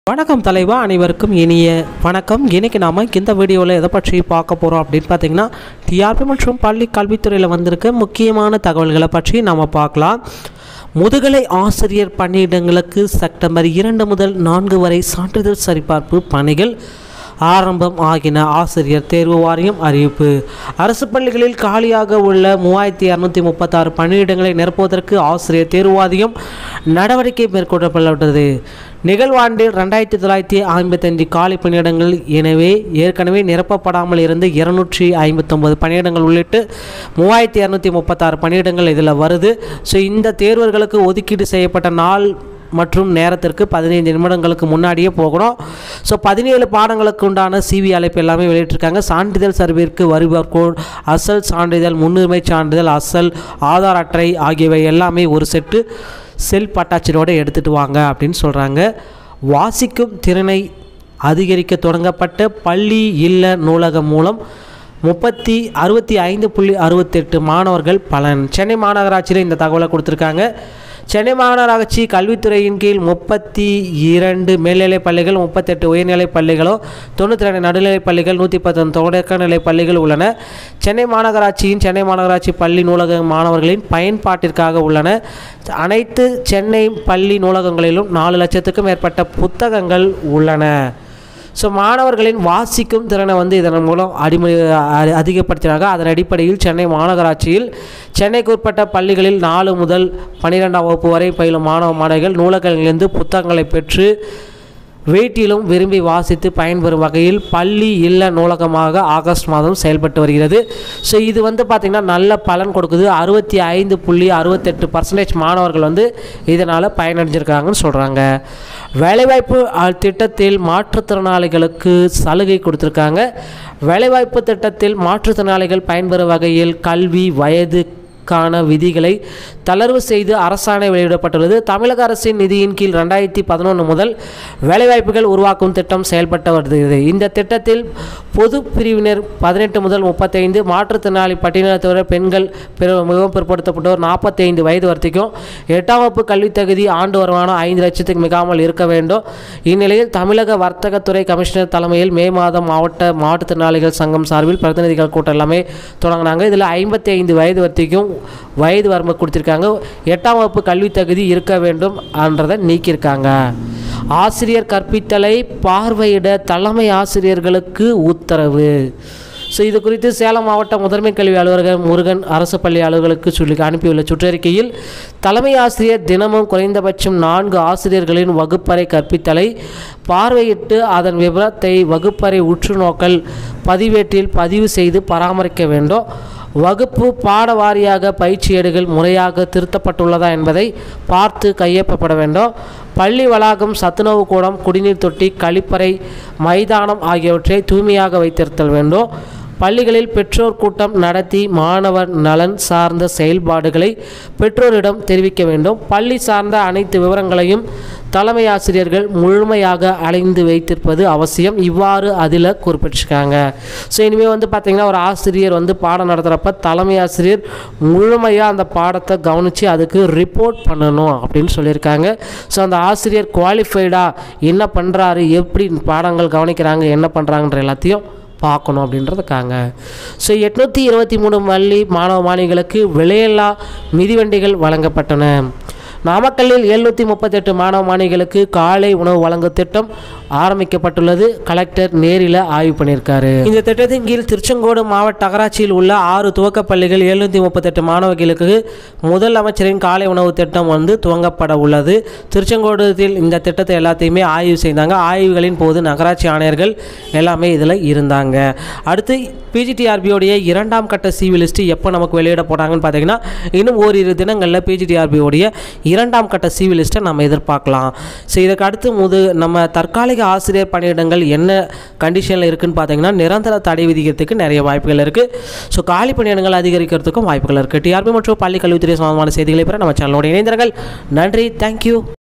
வணக்கம் தலைவா அனைவருக்கும் இனிய வணக்கம் இன்னைக்கு நாம இந்த வீடியோவில் எதை பற்றி பார்க்க போகிறோம் அப்படின்னு பார்த்தீங்கன்னா டிஆர்பி மற்றும் பள்ளி கல்வித்துறையில் வந்திருக்க முக்கியமான தகவல்களை பற்றி நாம் பார்க்கலாம் முதுகலை ஆசிரியர் பணியிடங்களுக்கு செப்டம்பர் இரண்டு முதல் நான்கு வரை சான்றிதழ் சரிபார்ப்பு பணிகள் ஆரம்பம் ஆகின ஆசிரியர் தேர்வு வாரியம் அறிவிப்பு அரசு பள்ளிகளில் காலியாக உள்ள மூவாயிரத்தி இரநூத்தி முப்பத்தாறு பணியிடங்களை நிரப்புவதற்கு ஆசிரியர் தேர்வு வாரியம் நடவடிக்கை மேற்கொள்ளப்பட்டுள்ளது நிகழ்வாண்டில் ரெண்டாயிரத்தி தொள்ளாயிரத்தி ஐம்பத்தஞ்சு காலி பணியிடங்கள் எனவே ஏற்கனவே நிரப்பப்படாமல் இருந்த இருநூற்றி ஐம்பத்தொம்பது பணியிடங்கள் உள்ளிட்டு மூவாயிரத்தி இரநூத்தி முப்பத்தாறு பணியிடங்கள் இதில் வருது ஸோ இந்த தேர்வர்களுக்கு ஒதுக்கீடு செய்யப்பட்ட நாள் மற்றும் நேரத்திற்கு பதினைந்து நிமிடங்களுக்கு முன்னாடியே போகணும் ஸோ பதினேழு பாடங்களுக்கு உண்டான சிவி அழைப்பு எல்லாமே வெளியிட்டிருக்காங்க சான்றிதழ் சர்விற்கு வருவார் கோட் அசல் சான்றிதழ் முன்னுரிமை சான்றிதழ் அசல் ஆதார் அட்டை ஆகியவை எல்லாமே ஒரு செட்டு செல் பட்டாச்சினோட எடுத்துகிட்டு வாங்க அப்படின்னு சொல்கிறாங்க வாசிக்கும் திறனை அதிகரிக்க தொடங்கப்பட்ட பள்ளி இல்ல நூலகம் மூலம் முப்பத்தி அறுபத்தி ஐந்து புள்ளி அறுபத்தெட்டு மாணவர்கள் பலன் சென்னை மாநகராட்சியில் இந்த தகவலை கொடுத்துருக்காங்க சென்னை மாநகராட்சி கல்வித்துறையின் கீழ் முப்பத்தி இரண்டு மேல்நிலைப் பள்ளிகள் முப்பத்தெட்டு உயர்நிலைப் பள்ளிகளும் தொண்ணூற்றி ரெண்டு நடுநிலைப் பள்ளிகள் நூற்றி பத்தொன்று தொடக்கநிலைப் பள்ளிகள் உள்ளன சென்னை மாநகராட்சியின் சென்னை மாநகராட்சி பள்ளி நூலக மாணவர்களின் பயன்பாட்டிற்காக உள்ளன அனைத்து சென்னை பள்ளி நூலகங்களிலும் நாலு லட்சத்துக்கும் மேற்பட்ட புத்தகங்கள் உள்ளன ஸோ மாணவர்களின் வாசிக்கும் திறனை வந்து இதன் மூலம் அடிமை அ- அதிகப்படுத்தினாங்க அதன் அடிப்படையில் சென்னை மாநகராட்சியில் சென்னைக்கு உட்பட்ட பள்ளிகளில் நாலு முதல் பன்னிரெண்டாம் வகுப்பு வரை பயிலும் மாணவ மாணவிகள் நூலகங்களிலிருந்து புத்தகங்களை பெற்று வீட்டிலும் விரும்பி வாசித்து பயன்பெறும் வகையில் பள்ளி இல்ல நூலகமாக ஆகஸ்ட் மாதம் செயல்பட்டு வருகிறது ஸோ இது வந்து பார்த்திங்கன்னா நல்ல பலன் கொடுக்குது அறுபத்தி ஐந்து புள்ளி அறுபத்தெட்டு பர்சன்டேஜ் மாணவர்கள் வந்து இதனால் பயனடைஞ்சிருக்காங்கன்னு சொல்கிறாங்க வேலைவாய்ப்பு அஹ், திட்டத்தில் மாற்றுத்திறனாளிகளுக்கு சலுகை கொடுத்துருக்காங்க வேலைவாய்ப்பு திட்டத்தில் மாற்றுத்திறனாளிகள் பயன்பெறும் வகையில் கல்வி வயது க்கான விதிகளை தளர்வு செய்து அரசாணை வெளியிடப்பட்டுள்ளது தமிழக அரசின் நிதியின் கீழ் ரெண்டாயிரத்தி பதினொன்று முதல் வேலைவாய்ப்புகள் உருவாக்கும் திட்டம் செயல்பட்டு வருகிறது இந்த திட்டத்தில் பொது பிரிவினர் பதினெட்டு முதல் முப்பத்தைந்து மாற்றுத்திறனாளி பட்டியலினத்தவர் பெண்கள் பிற மிகவும் பிற்படுத்தப்பட்டோர் நாற்பத்தைந்து வயது வரைக்கும் எட்டாம் வகுப்பு கல்வித் தகுதி ஆண்டு வருமானம் ஐந்து லட்சத்துக்கு மிகாமல் இருக்க வேண்டும் இந்நிலையில் தமிழக வர்த்தகத்துறை கமிஷனர் தலைமையில் மே மாதம் மாவட்ட மாற்றுத்திறனாளிகள் சங்கம் சார்பில் பிரதிநிதிகள் கூட்டம் எல்லாமே தொடங்கினாங்க இதில் ஐம்பத்தி ஐந்து வயது வரைக்கும் வயது வரம்பு கொடுத்துருக்காங்க எட்டாம் வகுப்பு கல்வித் தகுதி இருக்க வேண்டும் என்றதை நீக்கியிருக்காங்க ஆசிரியர் கற்பித்தலை பார்வையிட தலைமை ஆசிரியர்களுக்கு உத்தரவு ஸோ இது குறித்து சேலம் மாவட்ட முதன்மை கல்வி அலுவலர் முருகன் அரசு பள்ளி அலுவலர்களுக்கு சொல்லி அனுப்பியுள்ள சுற்றறிக்கையில் தலைமை ஆசிரியர் தினமும் குறைந்தபட்சம் நான்கு ஆசிரியர்களின் வகுப்பறை கற்பித்தலை பார்வையிட்டு அதன் விவரத்தை வகுப்பறை உற்று நோக்கல் பதிவேட்டில் பதிவு செய்து பராமரிக்க வேண்டும் வகுப்பு பாட வாரியாக பயிற்சி ஏடுகள் முறையாக திருத்தப்பட்டுள்ளதா என்பதை பார்த்து கையொப்பப்பட வேண்டும் பள்ளி வளாகம் சத்துணவு கூடம் குடிநீர் தொட்டி கழிப்பறை மைதானம் ஆகியவற்றை தூய்மையாக வைத்திருத்தல் வேண்டும் பள்ளிகளில் பெற்றோர் கூட்டம் நடத்தி மாணவர் நலன் சார்ந்த செயல்பாடுகளை பெற்றோரிடம் தெரிவிக்க வேண்டும் பள்ளி சார்ந்த அனைத்து விவரங்களையும் தலைமை ஆசிரியர்கள் முழுமையாக அலைந்து வைத்திருப்பது அவசியம் இவ்வாறு அதில் குறிப்பிட்டிருக்காங்க ஸோ இனிமேல் வந்து பார்த்திங்கன்னா ஒரு ஆசிரியர் வந்து பாடம் நடத்துகிறப்ப தலைமை ஆசிரியர் முழுமையாக அந்த பாடத்தை கவனித்து அதுக்கு ரிப்போர்ட் பண்ணணும் அப்படின்னு சொல்லியிருக்காங்க ஸோ அந்த ஆசிரியர் குவாலிஃபைடாக என்ன பண்ணுறாரு எப்படி பாடங்கள் கவனிக்கிறாங்க என்ன பண்ணுறாங்கன்ற எல்லாத்தையும் பார்க்கணும் அப்படின்றதுக்காங்க ஸோ எட்நூற்றி இருபத்தி மூணு பள்ளி மாணவ மாணவிகளுக்கு விலையில்லா மிதிவண்டிகள் வழங்கப்பட்டன நாமக்கல்லில் எழுநூற்றி முப்பத்தெட்டு மாணவ மாணவிகளுக்கு காலை உணவு வழங்கும் திட்டம் ஆரம்பிக்கப்பட்டுள்ளது கலெக்டர் நேரில் ஆய்வு பண்ணியிருக்காரு இந்த திட்டத்தின் கீழ் திருச்செங்கோடு மாவட்ட நகராட்சியில் உள்ள ஆறு துவக்கப் பள்ளிகள் எழுநூற்றி முப்பத்தெட்டு மாணவர்களுக்கு முதல் அமைச்சரின் காலை உணவு திட்டம் வந்து துவங்கப்பட உள்ளது திருச்செங்கோடுத்தில் இந்த திட்டத்தை எல்லாத்தையுமே ஆய்வு செய்தாங்க ஆய்வுகளின் போது நகராட்சி ஆணையர்கள் எல்லாமே இதில் இருந்தாங்க அடுத்து பிஜிடிஆர்பியோடைய இரண்டாம் கட்ட சிவி லிஸ்ட் எப்போ நமக்கு வெளியிட போகிறாங்கன்னு பார்த்தீங்கன்னா இன்னும் ஓரிரு தினங்களில் பிஜிடிஆர்பியோடைய இரண்டாம் கட்ட சிவி லிஸ்ட்டை நம்ம எதிர்பார்க்கலாம் ஸோ இதுக்கு அடுத்து முது நம்ம தற்காலிக ஆசிரியர் பணியிடங்கள் என்ன கண்டிஷனில் இருக்குன்னு பார்த்தீங்கன்னா நிரந்தர தடை விதிக்கிறதுக்கு நிறைய வாய்ப்புகள் இருக்குது ஸோ காலி பணியிடங்கள் அதிகரிக்கிறதுக்கும் வாய்ப்புகள் இருக்குது டிஆர்பி மற்றும் பள்ளி கல்வித்துறை சம்பந்தமான செய்திகளை பெற நம்ம சேனலோட இணைந்திருங்கள் நன்றி தேங்க்யூ